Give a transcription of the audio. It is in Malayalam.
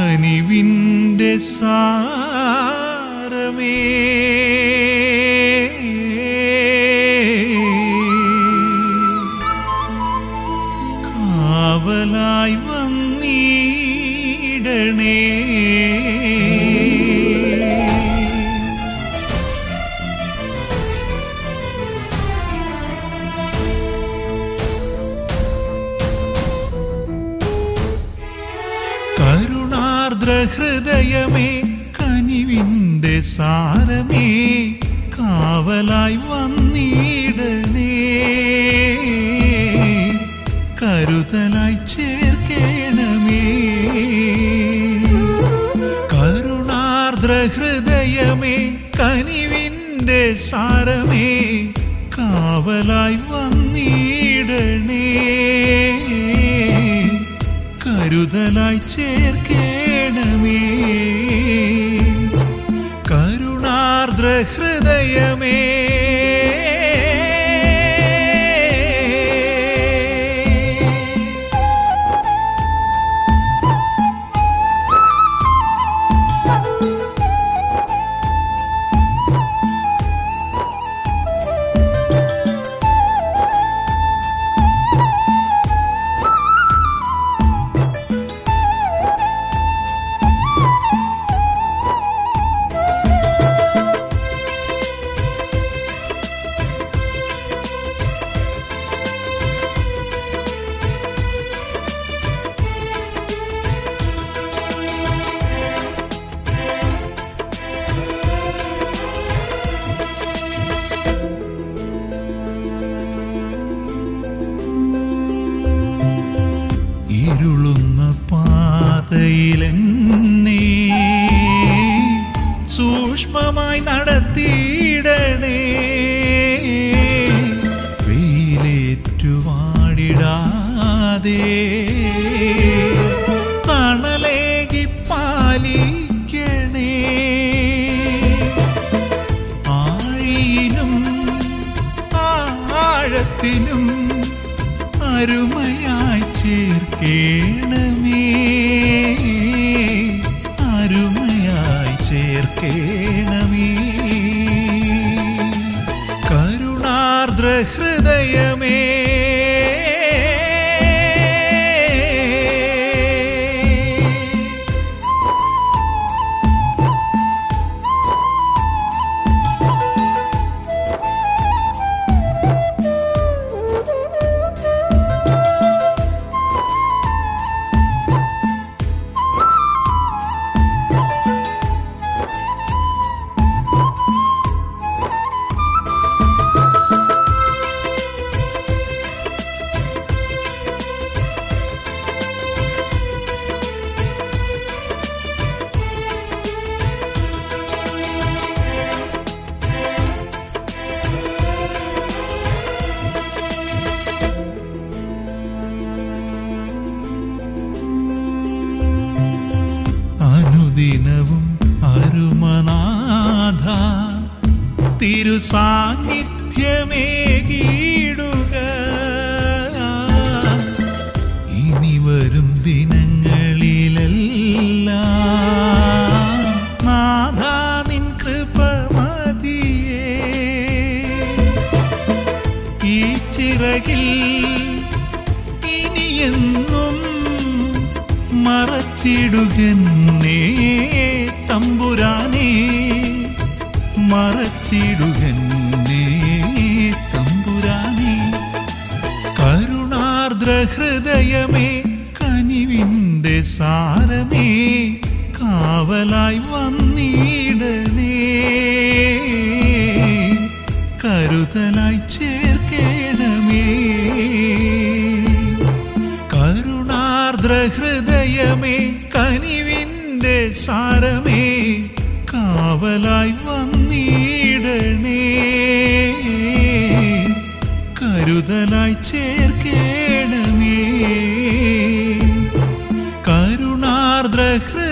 കനിവിൻ്റെ സാരമേ കാവലായി വന്നിടണേ കരുണാർദ്ര ഹൃദയമേ കനിവിൻ്റെ സാരമേ കാവലായി വന്നിടണേ കരുതലായി ചേർക്കേണമേ കരുണാർദ്ര ഹൃദയമേ കനിവിൻ്റെ സാരമേ കാവലായി വന്നിടണേ കരുതലായി ചേർക്കേണമേ കരുണാർദ്ര ഹൃദയമേ ഇരുളുന്ന പാതയിലെന്നേ സൂക്ഷ്മമായി നടത്തിയിടണേ വെയിലേറ്റുവാടിടാതെ തണലേകി പാലിക്കണേ ആഴിയിലും ആഴത്തിലും അരുമയായി ചേർക്കേണമേ അരുമയായി ചേർക്കേണമേ കരുണാർദ്ര ഹൃദയമേ അനുദിനവും അരുമനാഥ തിരുസാന്നിധ്യമേകീടുക ഇനി വരും ദിനങ്ങളിലെല്ലാം നാഥ നിൻ കൃപ മതിയേ ഈ ചിറകിൽ ഇനിയെന്നും മറച്ചിടുകന്നേ തമ്പുരാനേ മറച്ചിടുകന്നേ തമ്പുരാനേ കരുണാർദ്ര ഹൃദയമേ കനിവിൻ്റെ സാരമേ കാവലായി വന്നിടണേ കരുതലായി ചേർക്കേണമേ കരുണാർദ്ര ഹൃദയമേ കനിവിൻ്റെ സാരമേ കാവലായി വന്നിടണേ കരുതലായി ചേർക്കേണമേ കരുണാർദ്ര ഹൃദയ